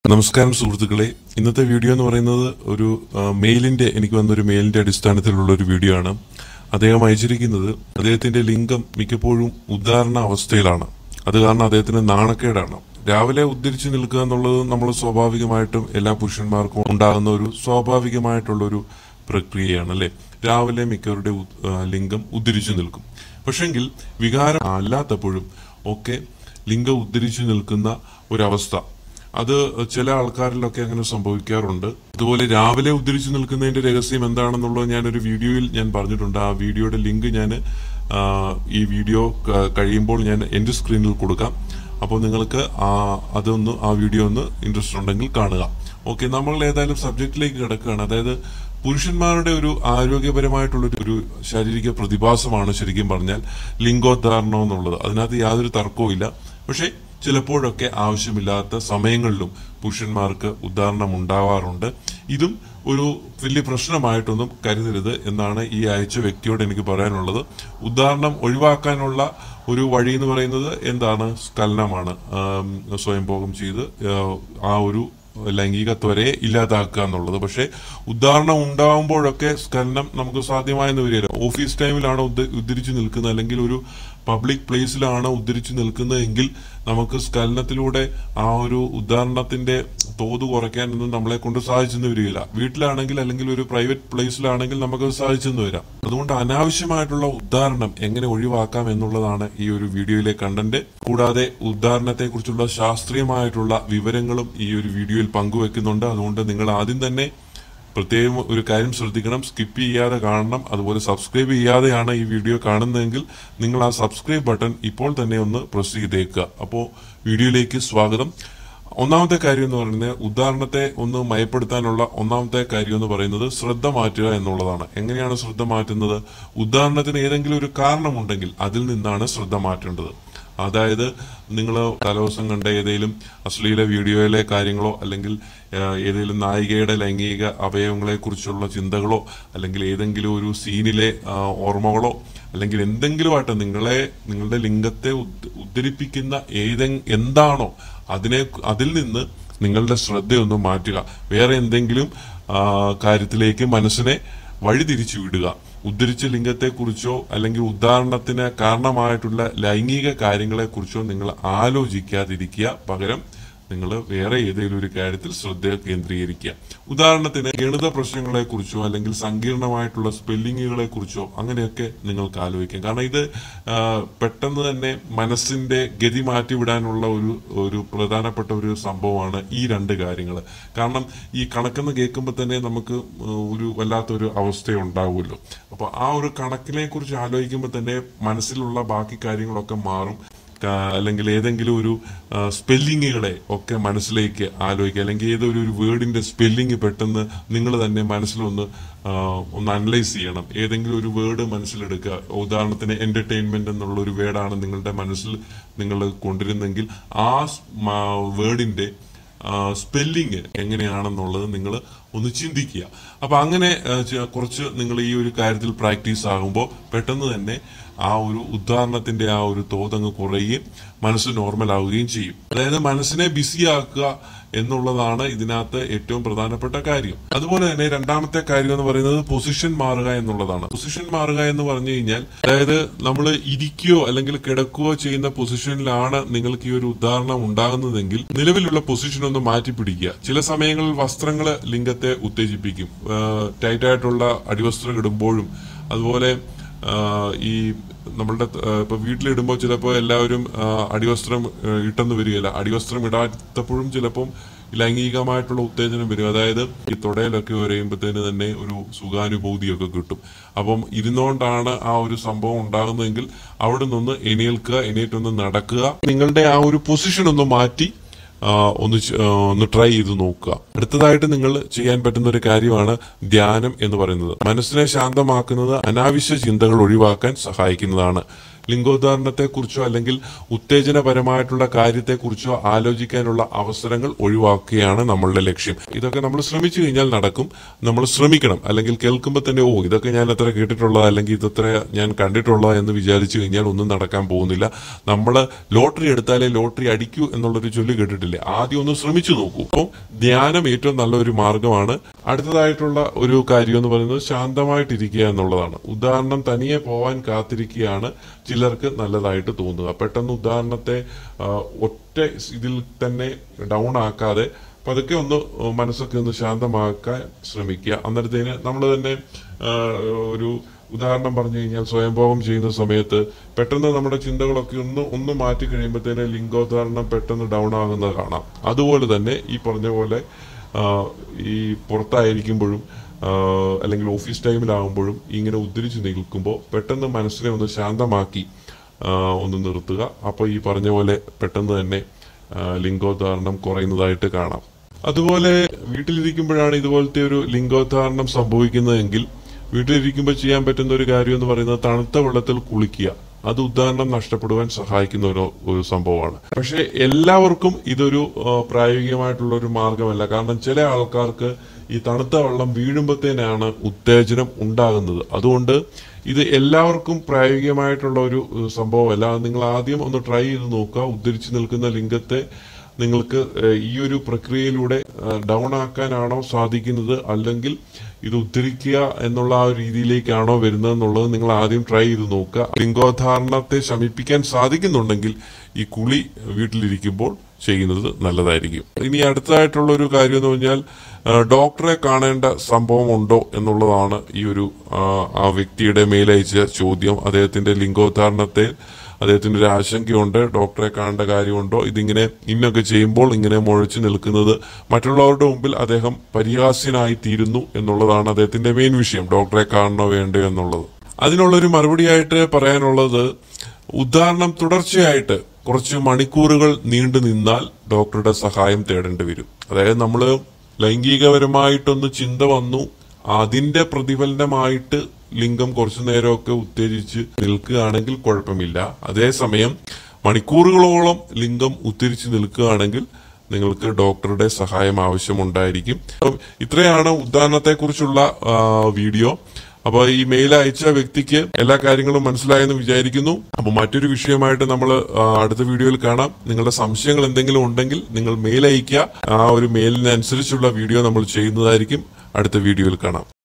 നമസ്കാരം സുഹൃത്തുക്കളെ ഇന്നത്തെ വീഡിയോ എന്ന് പറയുന്നത് ഒരു ആ, മെയിലിന്റെ എനിക്ക് വന്നൊരു മെയിലിന്റെ അടിസ്ഥാനത്തിലുള്ള ഒരു വീഡിയോ ആണ് അദ്ദേഹം അയച്ചിരിക്കുന്നത് അദ്ദേഹത്തിന്റെ ലിംഗം മിക്കപ്പോഴും ഉദാഹരണ അവസ്ഥയിലാണ് അത് കാരണം അദ്ദേഹത്തിന് നാണക്കേടാണ് രാവിലെ ഉദ്ധരിച്ചു നിൽക്കുക എന്നുള്ളത് നമ്മൾ സ്വാഭാവികമായിട്ടും എല്ലാ പുരുഷന്മാർക്കും ഉണ്ടാകുന്ന ഒരു സ്വാഭാവികമായിട്ടുള്ള ഒരു പ്രക്രിയയാണ് അല്ലെ രാവിലെ മിക്കവരുടെ ഉ- ആ, ലിംഗം ഉദ്ധരിച്ചു നിൽക്കും പക്ഷെങ്കിൽ വികാരം അല്ലാത്തപ്പോഴും ഒക്കെ ലിംഗം ഉദ്ധരിച്ചു നിൽക്കുന്ന ഒരവസ്ഥ അത് ചില ആൾക്കാരിലൊക്കെ അങ്ങനെ സംഭവിക്കാറുണ്ട് അതുപോലെ രാവിലെ ഉദ്ധരിച്ചു നിൽക്കുന്നതിന്റെ രഹസ്യം എന്താണെന്നുള്ളത് ഞാനൊരു വീഡിയോയിൽ ഞാൻ പറഞ്ഞിട്ടുണ്ട് ആ വീഡിയോയുടെ ലിങ്ക് ഞാൻ ഈ വീഡിയോ ക- കഴിയുമ്പോൾ ഞാൻ എന്റെ സ്ക്രീനിൽ കൊടുക്കാം അപ്പോൾ നിങ്ങൾക്ക് ആ അതൊന്ന് ആ വീഡിയോ ഒന്ന് ഇൻട്രസ്റ്റ് ഉണ്ടെങ്കിൽ കാണുക ഓക്കെ നമ്മൾ ഏതായാലും സബ്ജക്റ്റിലേക്ക് കിടക്കുകയാണ് അതായത് പുരുഷന്മാരുടെ ഒരു ആരോഗ്യപരമായിട്ടുള്ള ഒരു- ഒരു ശാരീരിക പ്രതിഭാസമാണ് ശരിക്കും പറഞ്ഞാൽ ലിംഗോദ്ധാരണം എന്നുള്ളത് അതിനകത്ത് യാതൊരു തർക്കവും ഇല്ല പക്ഷേ ചിലപ്പോഴൊക്കെ ആവശ്യമില്ലാത്ത സമയങ്ങളിലും പുരുഷന്മാർക്ക് ഉദാഹരണം ഉണ്ടാവാറുണ്ട് ഇതും ഒരു വലിയ പ്രശ്നമായിട്ടൊന്നും കരുതരുത് എന്നാണ് ഈ അയച്ച വ്യക്തിയോട് എനിക്ക് പറയാനുള്ളത് ഉദാഹരണം ഒഴിവാക്കാനുള്ള ഒരു വഴി എന്ന് പറയുന്നത് എന്താണ് സ്ഖലനമാണ് ആം, സ്വയംഭോഗം ചെയ്ത് ആ, ആ ഒരു ലൈംഗിക ത്വരയെ ഇല്ലാതാക്കുക എന്നുള്ളത് പക്ഷേ ഉദാഹരണം ഉണ്ടാവുമ്പോഴൊക്കെ സ്ഖലനം നമുക്ക് സാധ്യമായെന്ന് വരില്ല ഓഫീസ് ടൈമിലാണ് ഉദ്ധ- ഉദ്ധരിച്ചു നിൽക്കുന്നത് അല്ലെങ്കിൽ ഒരു പബ്ലിക് പ്ലേസിലാണ് ഉദ്ധരിച്ചു നിൽക്കുന്നതെങ്കിൽ നമുക്ക് സ്ഖലനത്തിലൂടെ ആ ഒരു ഉദാഹരണത്തിന്റെ തോത് കുറയ്ക്കാനൊന്നും നമ്മളെ കൊണ്ട് സാധിച്ചെന്ന് വരികയില്ല വീട്ടിലാണെങ്കിൽ അല്ലെങ്കിൽ ഒരു പ്രൈവറ്റ് പ്ലേസിലാണെങ്കിൽ നമുക്ക് സാധിച്ചെന്ന് വരാം അതുകൊണ്ട് അനാവശ്യമായിട്ടുള്ള ഉദാഹരണം എങ്ങനെ ഒഴിവാക്കാം എന്നുള്ളതാണ് ഈ ഒരു വീഡിയോയിലെ കണ്ടന്റ് കൂടാതെ ഉദാഹരണത്തെ കുറിച്ചുള്ള ശാസ്ത്രീയമായിട്ടുള്ള വിവരങ്ങളും ഈ ഒരു വീഡിയോയിൽ പങ്കുവെക്കുന്നുണ്ട് അതുകൊണ്ട് നിങ്ങൾ ആദ്യം തന്നെ പ്രത്യേകം ഒരു കാര്യം ശ്രദ്ധിക്കണം സ്കിപ്പ് ചെയ്യാതെ കാണണം അതുപോലെ സബ്സ്ക്രൈബ് ചെയ്യാതെയാണ് ഈ വീഡിയോ കാണുന്നതെങ്കിൽ നിങ്ങൾ ആ സബ്സ്ക്രൈബ് ബട്ടൺ ഇപ്പോൾ തന്നെ ഒന്ന് പ്രസ് ചെയ്തേക്കുക അപ്പോൾ വീഡിയോയിലേക്ക് സ്വാഗതം ഒന്നാമത്തെ കാര്യം എന്ന് പറയുന്നത് ഉദാഹരണത്തെ ഒന്ന് മയപ്പെടുത്താനുള്ള ഒന്നാമത്തെ കാര്യം എന്ന് പറയുന്നത് ശ്രദ്ധ മാറ്റുക എന്നുള്ളതാണ് എങ്ങനെയാണ് ശ്രദ്ധ മാറ്റുന്നത് ഉദാഹരണത്തിന് ഏതെങ്കിലും ഒരു കാരണമുണ്ടെങ്കിൽ അതിൽ നിന്നാണ് ശ്രദ്ധ മാറ്റേണ്ടത് അതായത് നിങ്ങൾ തലേദിവസം കണ്ട ഏതെങ്കിലും അശ്ലീല വീഡിയോയിലെ കാര്യങ്ങളോ അല്ലെങ്കിൽ ആ, ഏതെങ്കിലും നായികയുടെ ലൈംഗിക അവയവങ്ങളെ കുറിച്ചുള്ള ചിന്തകളോ അല്ലെങ്കിൽ ഏതെങ്കിലും ഒരു സീനിലെ ആ, ഓർമ്മകളോ അല്ലെങ്കിൽ എന്തെങ്കിലുമായിട്ട് നിങ്ങളെ നിങ്ങളുടെ ലിംഗത്തെ ഉദ്ധ- ഉദ്ധരിപ്പിക്കുന്ന ഏതെ എന്താണോ അതിനെ അതിൽ നിന്ന് നിങ്ങളുടെ ശ്രദ്ധയൊന്ന് മാറ്റുക വേറെ എന്തെങ്കിലും ആ, കാര്യത്തിലേക്ക് മനസ്സിനെ വഴിതിരിച്ചു വിടുക ഉദ്ധരിച്ച ലിംഗത്തെക്കുറിച്ചോ അല്ലെങ്കിൽ ഉദാഹരണത്തിന് കാരണമായിട്ടുള്ള ലൈംഗിക കാര്യങ്ങളെക്കുറിച്ചോ നിങ്ങൾ ആലോചിക്കാതിരിക്കുക പകരം നിങ്ങൾ വേറെ ഏതെങ്കിലും ഒരു കാര്യത്തിൽ ശ്രദ്ധ കേന്ദ്രീകരിക്കുക ഉദാഹരണത്തിന് ഗണിത പ്രശ്നങ്ങളെ കുറിച്ചോ അല്ലെങ്കിൽ സങ്കീർണമായിട്ടുള്ള സ്പെല്ലിങ്ങുകളെ കുറിച്ചോ അങ്ങനെയൊക്കെ നിങ്ങൾക്ക് ആലോചിക്കാം കാരണം ഇത് ആ, പെട്ടെന്ന് തന്നെ മനസ്സിന്റെ ഗതി മാറ്റിവിടാനുള്ള ഒരു ഒരു പ്രധാനപ്പെട്ട ഒരു സംഭവമാണ് ഈ രണ്ട് കാര്യങ്ങൾ കാരണം ഈ കണക്കെന്ന് കേൾക്കുമ്പോൾ തന്നെ നമുക്ക് ഒരു വല്ലാത്തൊരു അവസ്ഥ ഉണ്ടാവുമല്ലോ അപ്പൊ ആ ഒരു കണക്കിനെ കുറിച്ച് ആലോചിക്കുമ്പോൾ തന്നെ മനസ്സിലുള്ള ബാക്കി കാര്യങ്ങളൊക്കെ മാറും ആ, അല്ലെങ്കിൽ ഏതെങ്കിലും ഒരു സ്പെല്ലിങ്ങുകളെ ഒക്കെ മനസ്സിലേക്ക് ആലോചിക്കുക അല്ലെങ്കിൽ ഏതൊരു ഒരു വേർഡിന്റെ സ്പെല്ലിങ് പെട്ടെന്ന് നിങ്ങൾ തന്നെ മനസ്സിലൊന്ന് ആ, ഒന്ന് അനലൈസ് ചെയ്യണം ഏതെങ്കിലും ഒരു വേർഡ് മനസ്സിലെടുക്കുക ഉദാഹരണത്തിന് എന്റർടൈൻമെന്റ് എന്നുള്ള ഒരു വേർഡാണ് നിങ്ങളുടെ മനസ്സിൽ നിങ്ങൾ കൊണ്ടിരുന്നെങ്കിൽ ആ വേർഡിന്റെ സ്പെല്ലിങ് എങ്ങനെയാണെന്നുള്ളത് നിങ്ങൾ ഒന്ന് ചിന്തിക്കുക അപ്പൊ അങ്ങനെ ആ, ചെ- കുറച്ച് നിങ്ങൾ ഈ ഒരു കാര്യത്തിൽ പ്രാക്ടീസ് ആകുമ്പോൾ പെട്ടെന്ന് തന്നെ ആ ഒരു ഉദാഹരണത്തിന്റെ ആ ഒരു തോതങ്ങ് കുറയുകയും മനസ്സ് നോർമൽ ആവുകയും ചെയ്യും അതായത് മനസ്സിനെ ബിസി ആക്കുക എന്നുള്ളതാണ് ഇതിനകത്ത് ഏറ്റവും പ്രധാനപ്പെട്ട കാര്യം അതുപോലെ തന്നെ രണ്ടാമത്തെ കാര്യം എന്ന് പറയുന്നത് പൊസിഷൻ മാറുക എന്നുള്ളതാണ് പൊസിഷൻ മാറുക എന്ന് പറഞ്ഞു കഴിഞ്ഞാൽ അതായത് നമ്മൾ ഇരിക്കുകയോ അല്ലെങ്കിൽ കിടക്കുകയോ ചെയ്യുന്ന പൊസിഷനിലാണ് നിങ്ങൾക്ക് ഈ ഒരു ഉദാഹരണം ഉണ്ടാകുന്നതെങ്കിൽ നിലവിലുള്ള പൊസിഷൻ ഒന്ന് മാറ്റി പിടിക്കുക ചില സമയങ്ങളിൽ വസ്ത്രങ്ങൾ ലിംഗത്തെ ഉത്തേജിപ്പിക്കും ടൈറ്റ് ആയിട്ടുള്ള അടിവസ്ത്രം ഇടുമ്പോഴും അതുപോലെ ആ, ഈ നമ്മളുടെ ആ, ഇപ്പൊ വീട്ടിലിടുമ്പോൾ ചിലപ്പോൾ എല്ലാവരും ആ, അടിവസ്ത്രം ആ, ഇട്ടെന്ന് വരികയില്ല അടിവസ്ത്രം ഇടാത്തപ്പോഴും ചിലപ്പം ലൈംഗികമായിട്ടുള്ള ഉത്തേജനം വരും അതായത് ഈ തുടയിലൊക്കെ വരയുമ്പോഴത്തേന് തന്നെ ഒരു സുഖാനുഭൂതിയൊക്കെ കിട്ടും അപ്പം ഇരുന്നുകൊണ്ടാണ് ആ ഒരു സംഭവം ഉണ്ടാകുന്നതെങ്കിൽ അവിടെ നിന്ന് എണീൽക്കുക എണീറ്റൊന്ന് നടക്കുക നിങ്ങളുടെ ആ ഒരു പൊസിഷൻ ഒന്ന് മാറ്റി ആ, ഒന്ന് ചെ- ആ, ഒന്ന് ട്രൈ ചെയ്ത് നോക്കുക അടുത്തതായിട്ട് നിങ്ങൾ ചെയ്യാൻ പറ്റുന്ന ഒരു കാര്യമാണ് ധ്യാനം എന്ന് പറയുന്നത് മനസ്സിനെ ശാന്തമാക്കുന്നത് അനാവശ്യ ചിന്തകൾ ഒഴിവാക്കാൻ സഹായിക്കുന്നതാണ് ലിംഗോദ്ധാരണത്തെക്കുറിച്ചോ അല്ലെങ്കിൽ ഉത്തേജനപരമായിട്ടുള്ള കാര്യത്തെക്കുറിച്ചോ ആലോചിക്കാനുള്ള അവസരങ്ങൾ ഒഴിവാക്കുകയാണ് നമ്മളുടെ ലക്ഷ്യം ഇതൊക്കെ നമ്മൾ ശ്രമിച്ചു കഴിഞ്ഞാൽ നടക്കും നമ്മൾ ശ്രമിക്കണം അല്ലെങ്കിൽ കേൾക്കുമ്പോൾ തന്നെ ഓ ഇതൊക്കെ ഞാൻ അത്ര കേട്ടിട്ടുള്ളത് അല്ലെങ്കിൽ ഇതത്ര ഞാൻ കണ്ടിട്ടുള്ളത് എന്ന് വിചാരിച്ചു കഴിഞ്ഞാൽ ഒന്നും നടക്കാൻ പോകുന്നില്ല നമ്മൾ ലോട്ടറി എടുത്താലേ ലോട്ടറി അടിക്കൂ എന്നുള്ളൊരു ചൊല്ലി കേട്ടിട്ടില്ലേ ആദ്യം ഒന്ന് ശ്രമിച്ചു നോക്കൂ അപ്പം ധ്യാനം ഏറ്റവും നല്ലൊരു മാർഗമാണ് അടുത്തതായിട്ടുള്ള ഒരു കാര്യം എന്ന് പറയുന്നത് ശാന്തമായിട്ടിരിക്കുക എന്നുള്ളതാണ് ഉദാഹരണം തനിയെ പോവാൻ കാത്തിരിക്കുകയാണ് ചിലർക്ക് നല്ലതായിട്ട് തോന്നുക പെട്ടെന്ന് ഉദാഹരണത്തെ ആ, ഒറ്റ ഇതിൽ തന്നെ ഡൗൺ ആക്കാതെ പതുക്കെ ഒന്ന് മനസ്സൊക്കെ ഒന്ന് ശാന്തമാക്കാൻ ശ്രമിക്കുക അന്നേരത്തേന് നമ്മൾ തന്നെ ആ, ഒരു ഉദാഹരണം പറഞ്ഞു കഴിഞ്ഞാൽ സ്വയംഭോഗം ചെയ്യുന്ന സമയത്ത് പെട്ടെന്ന് നമ്മുടെ ചിന്തകളൊക്കെ ഒന്ന് ഒന്ന് മാറ്റി കഴിയുമ്പോഴത്തേന് ലിംഗോദ്ധാരണം പെട്ടെന്ന് ഡൗൺ ആകുന്നത് കാണാം അതുപോലെ തന്നെ ഈ പറഞ്ഞ പോലെ ആ, ഈ പുറത്തായിരിക്കുമ്പോഴും ആ, അല്ലെങ്കിൽ ഓഫീസ് ടൈമിലാകുമ്പോഴും ഇങ്ങനെ ഉദ്ധരിച്ച് നിൽക്കുമ്പോൾ പെട്ടെന്ന് മനസ്സിനെ ഒന്ന് ശാന്തമാക്കി ആ, ഒന്ന് നിർത്തുക അപ്പോൾ ഈ പറഞ്ഞ പോലെ പെട്ടെന്ന് തന്നെ ആ, ലിംഗോദ്ധാരണം കുറയുന്നതായിട്ട് കാണാം അതുപോലെ വീട്ടിലിരിക്കുമ്പോഴാണ് ഇതുപോലത്തെ ഒരു ലിംഗോദ്ധാരണം സംഭവിക്കുന്നതെങ്കിൽ വീട്ടിലിരിക്കുമ്പോൾ ചെയ്യാൻ പറ്റുന്ന ഒരു കാര്യം എന്ന് പറയുന്നത് തണുത്ത വെള്ളത്തിൽ കുളിക്കുക അത് ഉദാഹരണം നഷ്ടപ്പെടുവാൻ സഹായിക്കുന്ന ഒരു ഒരു സംഭവമാണ് പക്ഷെ എല്ലാവർക്കും ഇതൊരു ആ, പ്രായോഗികമായിട്ടുള്ള ഒരു മാർഗമല്ല കാരണം ചില ആൾക്കാർക്ക് ഈ തണുത്ത വെള്ളം വീഴുമ്പോഴത്തേനാണ് ഉത്തേജനം ഉണ്ടാകുന്നത് അതുകൊണ്ട് ഇത് എല്ലാവർക്കും പ്രായോഗികമായിട്ടുള്ള ഒരു ഏഹ്, സംഭവമല്ല അത് നിങ്ങൾ ആദ്യം ഒന്ന് ട്രൈ ചെയ്ത് നോക്കുക ഉദ്ധരിച്ചു നിൽക്കുന്ന ലിംഗത്തെ നിങ്ങൾക്ക് ഏഹ്, ഈ ഒരു പ്രക്രിയയിലൂടെ ഡൗൺ ആക്കാനാണോ സാധിക്കുന്നത് അല്ലെങ്കിൽ ഇത് ഉദ്ധരിക്കുക എന്നുള്ള ആ ഒരു രീതിയിലേക്കാണോ വരുന്നത് എന്നുള്ളത് നിങ്ങൾ ആദ്യം ട്രൈ ചെയ്ത് നോക്കുക ലിംഗോദ്ധാരണത്തെ ശമിപ്പിക്കാൻ സാധിക്കുന്നുണ്ടെങ്കിൽ ഈ കുളി വീട്ടിലിരിക്കുമ്പോൾ ചെയ്യുന്നത് നല്ലതായിരിക്കും ഇനി അടുത്തതായിട്ടുള്ള ഒരു കാര്യം എന്ന് പറഞ്ഞാൽ ആ, ഡോക്ടറെ കാണേണ്ട സംഭവം ഉണ്ടോ എന്നുള്ളതാണ് ഈ ഒരു ആ, ആ വ്യക്തിയുടെ മേലയച്ച ചോദ്യം അദ്ദേഹത്തിന്റെ ലിംഗോദ്ധാരണത്തെ അദ്ദേഹത്തിന് ഒരു ആശങ്കയുണ്ട് ഡോക്ടറെ കാണേണ്ട കാര്യമുണ്ടോ ഇതിങ്ങനെ ഇന്നൊക്കെ ചെയ്യുമ്പോൾ ഇങ്ങനെ മുഴച്ചു നിൽക്കുന്നത് മറ്റുള്ളവരുടെ മുമ്പിൽ അദ്ദേഹം പരിഹാസ്യനായി തീരുന്നു എന്നുള്ളതാണ് അദ്ദേഹത്തിന്റെ മെയിൻ വിഷയം ഡോക്ടറെ കാണണോ വേണ്ടയോ എന്നുള്ളത് അതിനുള്ളൊരു മറുപടിയായിട്ട് പറയാനുള്ളത് ഉദാഹരണം തുടർച്ചയായിട്ട് കുറച്ച് മണിക്കൂറുകൾ നീണ്ടു നിന്നാൽ ഡോക്ടറുടെ സഹായം തേടേണ്ടി വരും അതായത് നമ്മൾ ലൈംഗികപരമായിട്ടൊന്ന് ചിന്ത വന്നു അതിന്റെ പ്രതിഫലനമായിട്ട് ലിംഗം കുറച്ചു നേരമൊക്കെ ഉത്തേജിച്ച് നിൽക്കുകയാണെങ്കിൽ കുഴപ്പമില്ല അതേസമയം മണിക്കൂറുകളോളം ലിംഗം ഉത്തേജിച്ച് നിൽക്കുകയാണെങ്കിൽ നിങ്ങൾക്ക് ഡോക്ടറുടെ സഹായം ആവശ്യമുണ്ടായിരിക്കും അപ്പം ഇത്രയാണ് ഉദാഹരണത്തെക്കുറിച്ചുള്ള ആ, വീഡിയോ അപ്പോൾ ഈ മെയിൽ അയച്ച വ്യക്തിക്ക് എല്ലാ കാര്യങ്ങളും മനസ്സിലായെന്ന് വിചാരിക്കുന്നു അപ്പോൾ മറ്റൊരു വിഷയമായിട്ട് നമ്മൾ അടുത്ത വീഡിയോയിൽ കാണാം നിങ്ങളുടെ സംശയങ്ങൾ എന്തെങ്കിലും ഉണ്ടെങ്കിൽ നിങ്ങൾ മെയിൽ അയക്കുക ആ ഒരു മെയിലിനനുസരിച്ചുള്ള വീഡിയോ നമ്മൾ ചെയ്യുന്നതായിരിക്കും അടുത്ത വീഡിയോയിൽ കാണാം